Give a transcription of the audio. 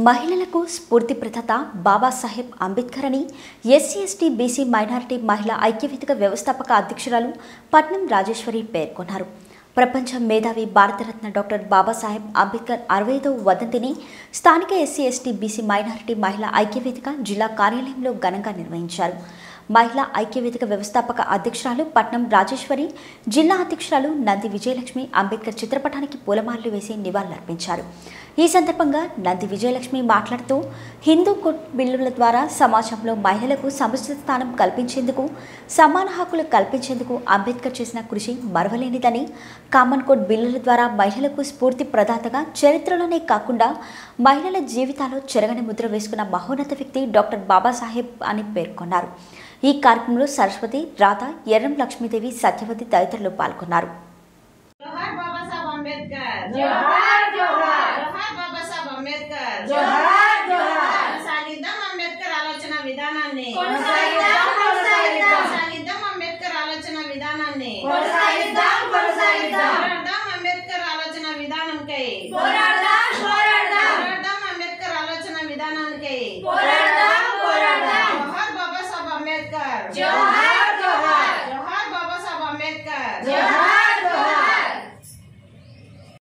మహిళలకు స్ఫూర్తి ప్రదాత బాబాసాహెబ్ అంబేద్కర్ అని ఎస్సీ ఎస్టీ బీసీ మైనారిటీ మహిళా ఐక్యవేదిక వ్యవస్థాపక అధ్యక్షురాలు పట్నం రాజేశ్వరి పేర్కొన్నారు ప్రపంచ మేధావి భారతరత్న డాక్టర్ బాబాసాహెబ్ అంబేద్కర్ అరవై ఐదవ వదంతిని స్థానిక ఎస్సీ ఎస్టీ బీసీ మైనారిటీ మహిళా ఐక్యవేదిక జిల్లా కార్యాలయంలో ఘనంగా నిర్వహించారు మహిళా ఐక్యవేదిక వ్యవస్థాపక అధ్యక్షురాలు పట్నం రాజేశ్వరి జిల్లా అధ్యక్షురాలు నంది విజయలక్ష్మి అంబేద్కర్ చిత్రపటానికి పూలమాలలు వేసి నివాళులర్పించారు ఈ సందర్భంగా నంది విజయలక్ష్మి మాట్లాడుతూ హిందూ కోడ్ బిల్లుల ద్వారా సమాజంలో మహిళలకు సముచిత స్థానం కల్పించేందుకు సమాన హక్కులు కల్పించేందుకు అంబేద్కర్ చేసిన కృషి మరవలేనిదని కామన్ కోడ్ బిల్లుల ద్వారా మహిళలకు స్ఫూర్తి ప్రదాతగా చరిత్రలోనే కాకుండా మహిళల జీవితాల్లో చెరగని ముద్ర వేసుకున్న మహోన్నత వ్యక్తి డాక్టర్ బాబాసాహెబ్ అని పేర్కొన్నారు ఈ కార్యక్రమంలో సరస్వతి రాధ ఎర్రం లక్ష్మీదేవి సత్యవతి తదితరులు పాల్గొన్నారు जोहार बाबा साहब अम्बेडकर जोहार, जोहार। जोहार बाबा साहब अम्बेडकर जोहार